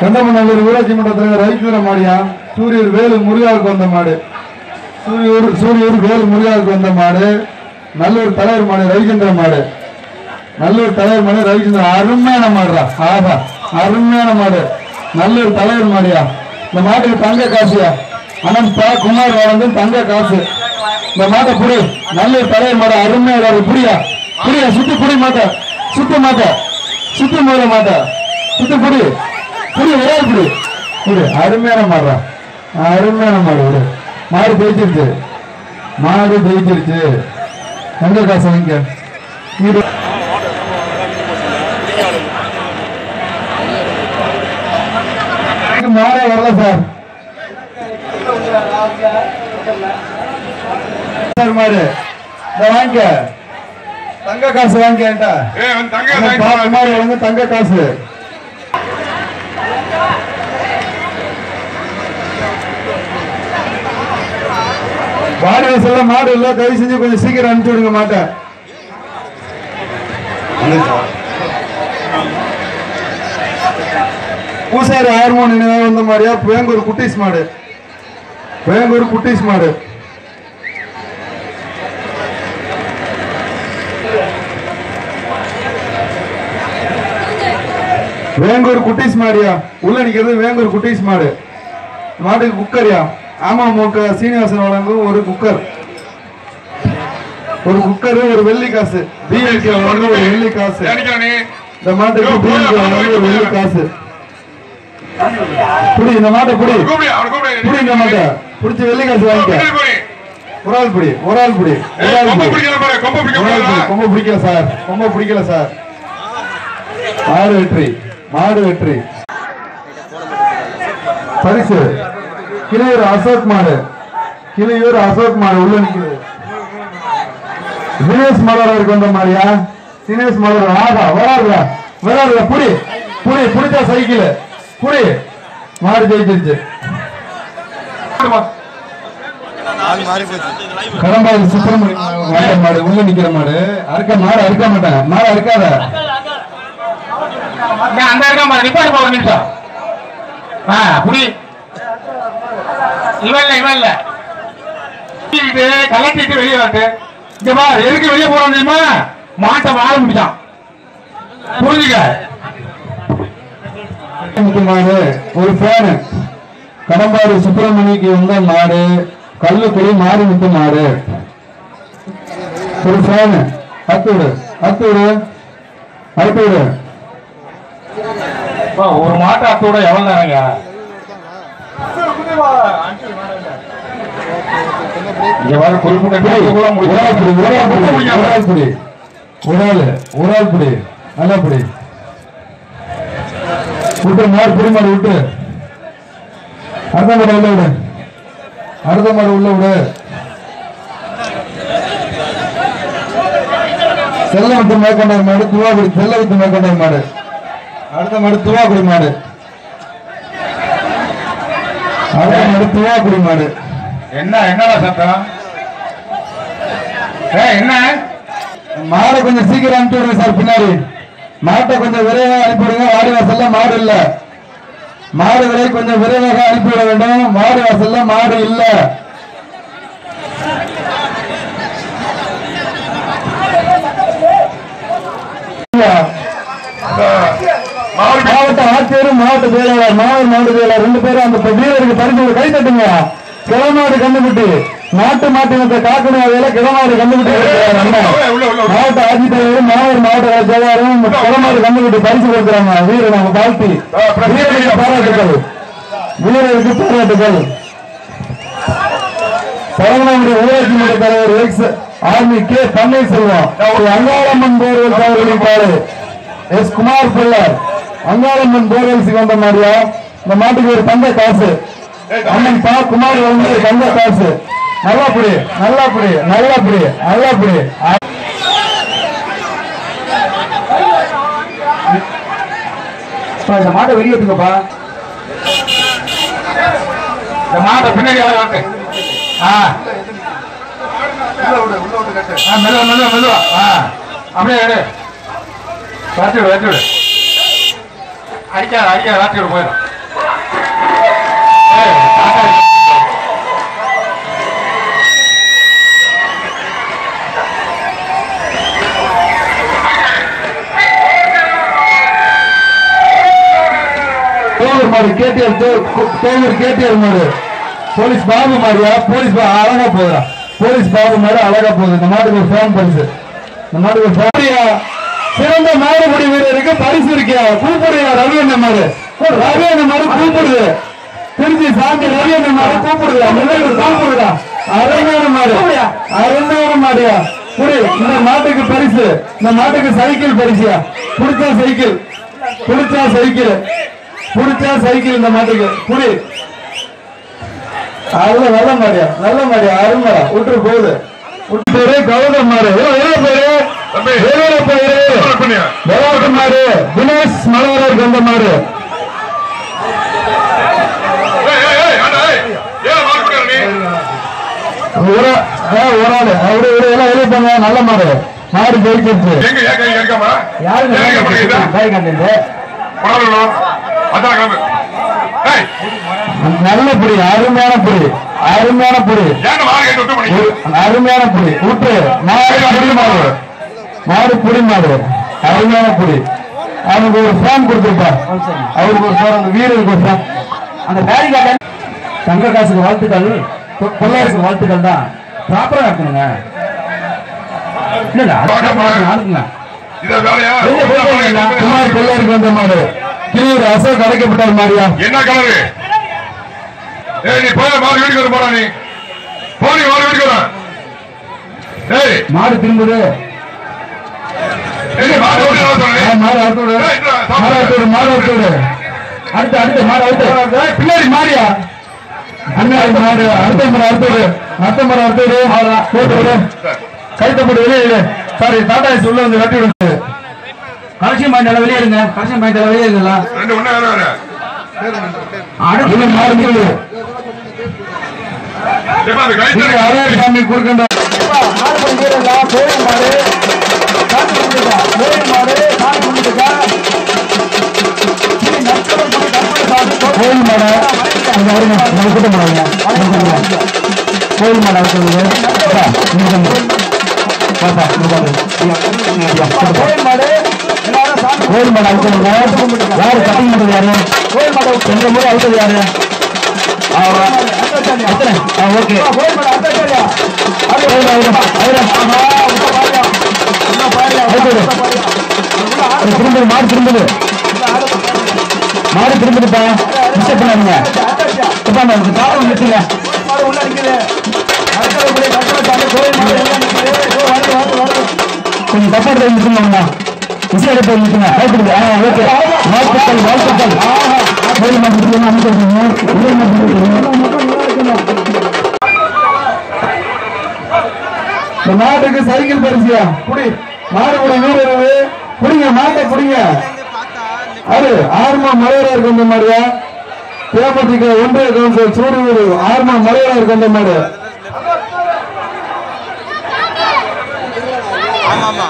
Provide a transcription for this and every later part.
கண்டமநல்லூர் ஊராட்சி மன்ற தலைவர் ரவிச்சந்திர மாடியா சூரியூர் வேலு முருகாவுக்கு வந்த மாடு சூரியூர் சூரியூர் வேலு முருகாவுக்கு வந்த மாடு நல்லூர் தலைவர் மாடு ரவிச்சந்திர மாடு நல்லூர் தலைவர் மாடு ரவிச்சந்திர அருமையான மாடுடா ஆஹா அருமையான மாடு நல்லூர் தலைவர் மாடியா இந்த மாட்டுக்கு தங்க காசியா அனந்த் பா குமார் வந்து தங்க காசு இந்த மாட்டை புடி நல்லூர் தலைவர் மாடு அருமையா இருக்கு. புடியா புடியா சுத்தி புடி மாட்ட சுத்த மாட்ட சுத்தி மூட மாட்ட சுத்தி புடி புடி ஒரே புடி புடி அருமையான மாடுறா அருமையான மாடு விடு மாடு ஜெயிச்சிருச்சு மாடு ஜெயிச்சிருச்சு தங்க காசு வாங்கிக்க இது மாறே வரல சார் சார் மாடு இதை வாங்கிக்க தங்க காசு வாங்கிக்கேன்டா ஏய் வந்து தங்க அந்த வாங்கிட்டு பாப்பு வா. மாதிரி வந்து தங்க காசு வாடி வசல்ல மாடு இல்ல தயவு செஞ்சு கொஞ்சம் சீக்கிரம் அனுப்பிச்சு விடுங்க மாட்டேன் பூசாரி ஹார்மோன் நினைவாக வந்த மாதிரியா வேங்கூர் குட்டீஸ் மாடு வேங்கூர் குட்டீஸ் மாடு வேங்கூர் குட்டீஸ் மாடியா உள்ள நிக்கிறது வேங்கூர் குட்டீஸ் மாடு மாட்டுக்கு குக்கர்யா ஆமா மூக்க சீனிவாசன் வழங்கும் ஒரு குக்கர் ஒரு குக்கர் ஒரு வெள்ளி காசு பிஎல்கே வந்து ஒரு வெள்ளி காசு ஏனிக்கா நீ இந்த மாட்டுக்கு பிஎல்கே வந்து ஒரு வெள்ளி காசு புடி இந்த மாட்டை புடி கூப்பிடு அவனை கூப்பிடு புடி இந்த மாட்டை புடிச்சு வெள்ளி காசு வாங்கிக்க பின்னாடி போடி. ஒரு ஆள் புடி ஒரு ஆள் புடி ஒரு ஏய், ஆள் கொம்பை புடி பிடிக்கல பாரு கொம்பை பிடிக்க ஒரு ஆள் புடி முடியல கொம்ப பிடிக்கல சார் கொம்ப பிடிக்கல சார் மாடு வெற்றி மாடு வெற்றி பரிசு கிளையூர் அசோக் மாடு கிளையூர் அசோக் மாடு உள்ள நிக்குது தினேஷ் மலருக்கு வந்த மாதிரியா தினேஷ் மலர் ஆகா வராதுல வராதுல புடி புடி புடிச்சா சைக்கிள் புடி மாடு ஜெயிச்சிருச்சு கடம்பாடி சுப்பிரமணியம் வாட்ட மாடு உள்ள நிக்கிற மாடு அறுக்க மாடு அறுக்க மாட்டேன் மாடு அறுக்காத நான் அந்த இருக்கா மாதிரி நிப்பாடு போ ஒரு நிமிஷம் ஆ புடி இவன் இல்ல இவன் இல்ல இது கலட்டிட்டு வெளியே வந்து இங்க பா எதுக்கு வெளியே போறோம் தெரியுமா மாட்டை வாழ முடிச்சான் புரிஞ்சுக்க முத்து மாடு ஒரு ஃபேனு கடம்பாடி சுப்பிரமணிக்கு வந்த மாடு கல்லுக்குடி மாடு முத்து மாடு ஒரு ஃபேனு அத்து விடு அத்து விடு அத்து விடு பா, ஒரு மாட்டை அத்தோட எவ்வளவு நேரங்க இங்க வர குறிப்பிட்ட நேரத்துக்குள்ள ஒரு ஆள் புடி, ஒரு ஆள் புடி, முடிச்சு. ஒரு ஆள் புடி. ஒரு ஆள் ஒரு ஆள் புடி நல்லா புடி விட்டு மாடு புடி மாடு விட்டு அடுத்த மாடு உள்ள விடு அடுத்த மாடு உள்ள விடு செல்ல விட்டு மேற்கொண்டார் மாடு துவாக்குடி செல்ல விட்டு மேற்கொண்டார் மாடு அடுத்த மாடு துவாக்குடி மாடு அடுத்த மாடு துவாக்குடி மாடு என்ன என்னடா சத்தம் ஏய், என்ன மாடை கொஞ்சம் சீக்கிரம் அனுப்பி விடுங்க சார் பின்னாடி மாட்டை கொஞ்சம் விரைவாக அனுப்பி விடுங்க வாடி வாசல்ல மாடு இல்ல மாடுகளை கொஞ்சம் விரைவாக அனுப்பிவிட வேண்டும் மாடு வாசல்ல மாடு இல்ல மாவட்ட ஆட்சியரும் மாவட்ட செயலாளர் மாவட்ட மாவட்ட செயலாளர் ரெண்டு பேரும் அந்த வீரருக்கு பரிசு கை தட்டுங்க கிளமாடு கண்டுபிட்டு நாட்டு மாட்டினத்தை காக்கணும் வகையில கிளமாடு கண்டுபிட்டு உள்ள, உள்ள, உள்ள. மாவட்ட ஆட்சித்தலைவரும் மாவட்ட மாவட்ட செயலாளரும் கிளமாடு கண்டுபிட்டு பரிசு கொடுக்குறாங்க வீரர் நம்ம வாழ்த்தி வீரருக்கு பாராட்டுகள் வீரருக்கு பாராட்டுகள் பரமநாடு ஊராட்சி மன்ற தலைவர் எக்ஸ் ஆர்மி கே பன்னீர்செல்வம் ஒரு அங்காளம்மன் போர்வெல் அவர்களின் பாடு எஸ் குமார் பிள்ளர் அங்காளம்மன் போர்வெல் வந்த மாதிரியா இந்த மாட்டுக்கு ஒரு தங்க காசு அண்ணன் பா குமார் வந்து தங்க காசு நல்லா புடி நல்லா புடி நல்லா புடி நல்லா புடி இந்த மாட்டை வெளியே எடுத்துக்கப்பா இந்த மாட்டை பின்னாடி வாங்க ஆ ஆ, மெதுவா மெதுவா மெதுவா ஆ அப்படியே எடு வாட்டி விடு வாட்டி விடு அடிக்காத அடிக்காத வாட்டி விடு போயிடும் மாடு கேடிஆர் தேவர் கேடிஆர் மாடு போலீஸ் பாபு மாடியா போலீஸ் பா- அழகா போகுதா போலீஸ் பாபு மாடு அழகா போகுது இந்த மாட்டுக்கு ஒரு ஃபேன் பரிசு இந்த மாட்டுக்கு ஒரு ஃபேமிலியா சிறந்த மாடுபடி வீரருக்கு பரிசு இருக்கியா கூப்பிடுறியா ரவி என்ன மாடு ஓ, ரவி என்ன மாடு கூப்பிடுது திருச்சி சாமி ரவி என்ன மாடு கூப்பிடுது அந்த மாதிரி கூப்பிடுதா அருமையான மாடு அருமையான மாடியா புரி இந்த மாட்டுக்கு பரிசு இந்த மாட்டுக்கு சைக்கிள் பரிசியா புடிச்சா சைக்கிள் புடிச்சா சைக்கிள் புடிச்சா சைக்கிள் இந்த மாட்டுக்கு புரி அதுல நல்ல மாடியா நல்ல மாடியா அருமை விட்டு போகுது விட்டு பேரு கௌதம் மாடு எவ்வளவு எவ்வளவு பேரு தம்பி. எவ்வளவு பேரு Hold பண்ணியா? விளையாட்டு மாடு தினேஷ் மலவரர் கொண்ட மாடு ஏய், ஏய், ஏய், ஏன்டா, ஏய்? ஏன் மாடு பிடிக்கிற நீ? ஒரு ஆ, ஒரு ஆளு அவரு இவரு எல்லாம் வெளியே போங்க நல்ல மாடு மாடு ஜெயிச்சிருச்சு எங்க ஏன் கை இருக்காமா யாருங்க ஏன் கை பிடிக்குதா? காய் கண்டிட்டு பரவாயில்ல. அதான் கிளம்பு. ஏய், நல்ல புடி அருமையான புடி அருமையான புடி ஏன்டா மாடு கேட்டு விட்டு போனீங்க? ஒரு அருமையான புடி விட்டு மாடு புடி மாடு மாடு புடி மாடு அருமையான புடி அவனுக்கு ஒரு ஃபேன் கொடுத்துருப்பா அவருக்கு ஒரு ஃபேன் அந்த வீரருக்கு ஒரு ஃபேன் அந்த பேரிகார்டன் தங்க காசுக்கு வாழ்த்துக்கள் கொ- கொள்ளையருக்கு வாழ்த்துக்கள் தான் ப்ராப்பரா இருக்கணுங்க இல்ல இல்ல அது அனுப்புங்க இதை வேலையா? வெளியே போயிட்டீங்களா? குமார் கொள்ளையருக்கு வந்த மாடு கீழே அசோக் அடைக்கப்பட்டார் மாடியா என்ன கலரு ஏய் நீ போய் மாடு வீட்டுக்கு வர போறா நீ போனி மாடு வீட்டுக்கு வர ஏய் மாடு திரும்புது ஏய், நீ மாடு வீட்டுக்கு வர சொன்னே. ஆ, மாடு அடுத்து விடு. ஏய், இந்தா, சாப்பிடு. மாடு அடுத்து விடு, மாடு அடுத்து விடு. அடுத்து அடுத்து மாடு அடுத்து ஏய், பின்னாடி மாடியா பின்னாடி மாடு அடுத்த முறை அடுத்து விடு அடுத்த முறை அடுத்து விடு போட்டு விடு கைத்த போட்டு வெளியே இடு சாரி டாடா ஏசி உள்ள வந்து வெட்டி விடு கலெக்ஷன் பாயிண்ட் எல்லாம் வெளியே இருங்க கலெக்ஷன் பாயிண்ட் எல்லாம் வெளியே இருங்களா ரெண்டு ஒண்ணு வேற வேற அடுத்து மாடு விடு ஏப்பா, அந்த கை நீங்க தட்டு. அரையாறு சாமி கொடுக்கணும் கோயில் மாடை அங்க வருங்க நம்ம கூட்டம் போடுவாங்க கோயில் மாடை அடுத்தது அப்பா, இங்க வந்து. பாப்பா, இங்க வந்து. கோயில் மாடு அழுத்தணுங்க யாரு கட்டிங் பண்றது யாரு கோயில் மாடு எந்த முறை அழுத்தது யாரு ஆமா. எத்தனை? ஆ, ஓகே கோயில் மாடு, அவரு. அடுத்தது. அது திரும்புது மாடு திரும்புது மாடு திரும்புதுப்பா டிஸ்டர்ப் பண்ணாதீங்க இப்ப அந்த காலம் நிறுத்துங்க கொஞ்சம் தப்பா எடுத்து நிறுத்துங்க விசை எடுத்து நிறுத்துங்க கைப்பிடுங்க ஆ ஓகே வாழ்த்துக்கள் வாழ்த்துக்கள் கோயில் மாடு திரும்ப அமைச்சிருக்கீங்க கோயில் மாடு திரும்புங்க. இந்த மாட்டுக்கு சைக்கிள் பரிசியா புடி மாடு கூட வீரரு புடிங்க மாட்டை புடிங்க அது ஆர்மா மலையரா இருக்கு அந்த மாதிரியா தேப்பத்திக்கு ஒன்றிய கவுன்சில் சூரியூர் ஆர்மா மலையரா இருக்கு அந்த மாதிரி ஆமா ஆமா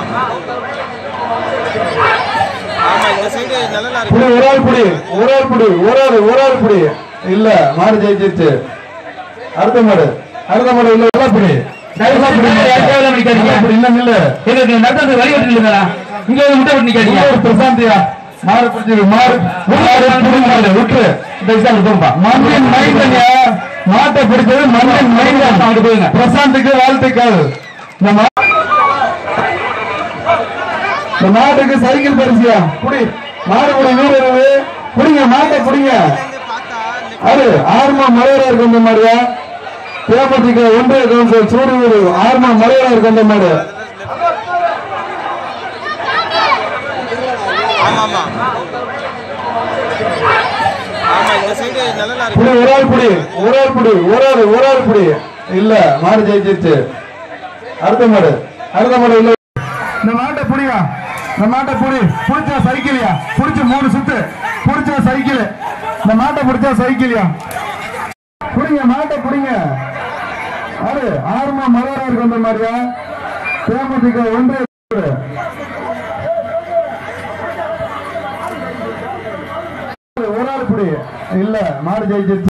ஆமா இந்த சைடு நல்லா இருக்கு புடி ஒரு ஆள் புடி ஒரு ஆள் புடி ஒரு ஆள் ஒரு ஆள் புடி இல்ல மாடு ஜெயிச்சிருச்சு அடுத்த மாடு அடுத்த மாடு இல்ல நல்லா புடி நல்லா புடி நல்லா புடி இல்ல இல்ல எங்களுக்கு நடந்தது வழி விட்டுருங்களா இங்க வந்து முட்டை விட்டு நிக்காதீங்க ஒரு பிரசாந்தியா மாடு பிடிச்சிரு மாடு மாடு புடி மாடு விட்டு இந்த எக்ஸாம்பிள் போம்பா மண்ணின் மைந்தன்யா மாட்டை பிடிச்சது மண்ணின் மைந்தன் அங்கிட்டு போயிருங்க பிரசாந்துக்கு வாழ்த்துக்கள் இந்த மா- இந்த மாட்டுக்கு சைக்கிள் பரிசியா புடி மாடு கூட வீரரு புடிங்க மாட்டை புடிங்க அது ஆர்மா மலையரா இருக்கு அந்த மாதிரியா தேப்பத்திக்கு ஒன்றிய கவுன்சில் சூரியூர் ஆர்மா மலையரா இருக்கு அந்த மாதிரி ஆமா ஆமா ஆமா இந்த சைடு நல்லா இருக்கு புடி ஒரு ஆள் புடி ஒரு ஆள் புடி ஒரு ஆள் ஒரு ஆள் புடி இல்ல மாடு ஜெயிச்சிருச்சு அடுத்த மாடு அடுத்த மாடு இல்ல இந்த மாட்டை புடியா இந்த மாட்டை புடி புடிச்சா சைக்கிளியா புடிச்சு மூணு சுத்து புடிச்சா சைக்கிள் இந்த மாட்டை புடிச்சா சைக்கிளியா புடிங்க மாட்டை புடிங்க அது ஆறுமா மலையாரா இருக்கு அந்த மாதிரியா தேமுதிக ஒன்றிய ஒரு ஆள் புடி இல்ல மாடு ஜெயிச்சிருச்சு